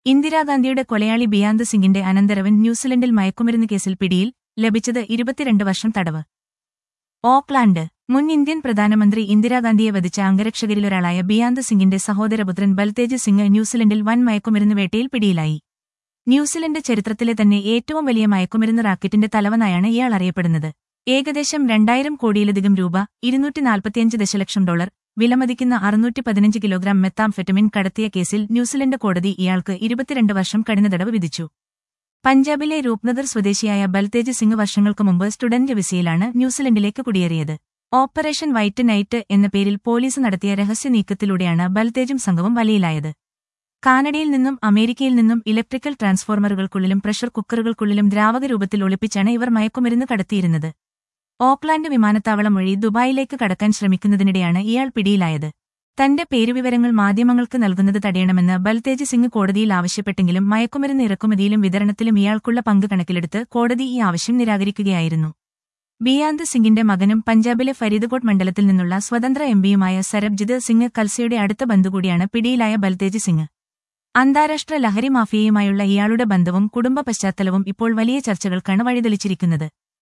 ഇന്ദിരാഗാന്ധിയുടെ കൊലയാളി ബിയാന്ത് സിംഗിന്റെ അനന്തരവൻ ന്യൂസിലൻഡിൽ മയക്കുമരുന്ന് കേസിൽ പിടിയിൽ ലഭിച്ചത് ഇരുപത്തിരണ്ട് വർഷം തടവ് ഓക്ലാൻഡ് മുൻ ഇന്ത്യൻ പ്രധാനമന്ത്രി ഇന്ദിരാഗാന്ധിയെ വധിച്ച അംഗരക്ഷകരിലൊരാളായ ബിയാന്ത് സിംഗിന്റെ സഹോദരപുത്രൻ ബൽതേജ് സിംഗ് ന്യൂസിലൻഡിൽ വൻ മയക്കുമരുന്ന് വേട്ടയിൽ പിടിയിലായി ന്യൂസിലൻഡ് ചരിത്രത്തിലെ തന്നെ ഏറ്റവും വലിയ മയക്കുമരുന്ന് റാക്കറ്റിന്റെ തലവനായാണ് ഇയാൾ അറിയപ്പെടുന്നത് ഏകദേശം രണ്ടായിരം കോടിയിലധികം രൂപ ഇരുന്നൂറ്റി നാൽപ്പത്തിയഞ്ച് ദശലക്ഷം ഡോളർ വിലമതിക്കുന്ന അറുന്നൂറ്റി പതിനഞ്ച് കിലോഗ്രാം മെത്താംഫെറ്റമിൻ കടത്തിയ കേസിൽ ന്യൂസിലൻഡ് കോടതി ഇയാൾക്ക് ഇരുപത്തിരണ്ട് വർഷം കഠിന തടവ് വിധിച്ചു പഞ്ചാബിലെ രൂപ്നഗർ സ്വദേശിയായ ബൽതേജ് സിംഗ് വർഷങ്ങൾക്ക് മുമ്പ് സ്റ്റുഡന്റ് വിസയിലാണ് ന്യൂസിലൻഡിലേക്ക് കുടിയേറിയത് ഓപ്പറേഷൻ വൈറ്റ് നൈറ്റ് എന്ന പേരിൽ പോലീസ് നടത്തിയ രഹസ്യ നീക്കത്തിലൂടെയാണ് ബൽതേജും സംഘവും വലയിലായത് കാനഡയിൽ നിന്നും അമേരിക്കയിൽ നിന്നും ഇലക്ട്രിക്കൽ ട്രാൻസ്ഫോർമറുകൾക്കുള്ളിലും പ്രഷർ കുക്കറുകൾക്കുള്ളിലും ദ്രാവക രൂപത്തിൽ ഒളിപ്പിച്ചാണ് ഇവർ മയക്കുമരുന്ന് കടത്തിയിരുന്നത് ഓക്ലാൻഡ് വിമാനത്താവളം വഴി ദുബായിലേക്ക് കടക്കാൻ ശ്രമിക്കുന്നതിനിടെയാണ് ഇയാൾ പിടിയിലായത് തന്റെ പേരുവിവരങ്ങൾ മാധ്യമങ്ങൾക്ക് നൽകുന്നത് തടയണമെന്ന് ബൽതേജ് സിംഗ് കോടതിയിൽ ആവശ്യപ്പെട്ടെങ്കിലും മയക്കുമരുന്ന് ഇറക്കുമതിയിലും വിതരണത്തിലും ഇയാൾക്കുള്ള പങ്ക് കണക്കിലെടുത്ത് കോടതി ഈ ആവശ്യം നിരാകരിക്കുകയായിരുന്നു ബിയാന്ത് സിംഗിന്റെ മകനും പഞ്ചാബിലെ ഫരീദ്കോട്ട് മണ്ഡലത്തിൽ നിന്നുള്ള സ്വതന്ത്ര എംപിയുമായ സരബ്ജിത് സിംഗ് കൽസയുടെ അടുത്ത ബന്ധുകൂടിയാണ് പിടിയിലായ ബൽതേജ് സിംഗ് അന്താരാഷ്ട്ര ലഹരി മാഫിയയുമായുള്ള ഇയാളുടെ ബന്ധവും കുടുംബ പശ്ചാത്തലവും ഇപ്പോൾ വലിയ ചർച്ചകൾക്കാണ് വഴിതെളിച്ചിരിക്കുന്നത്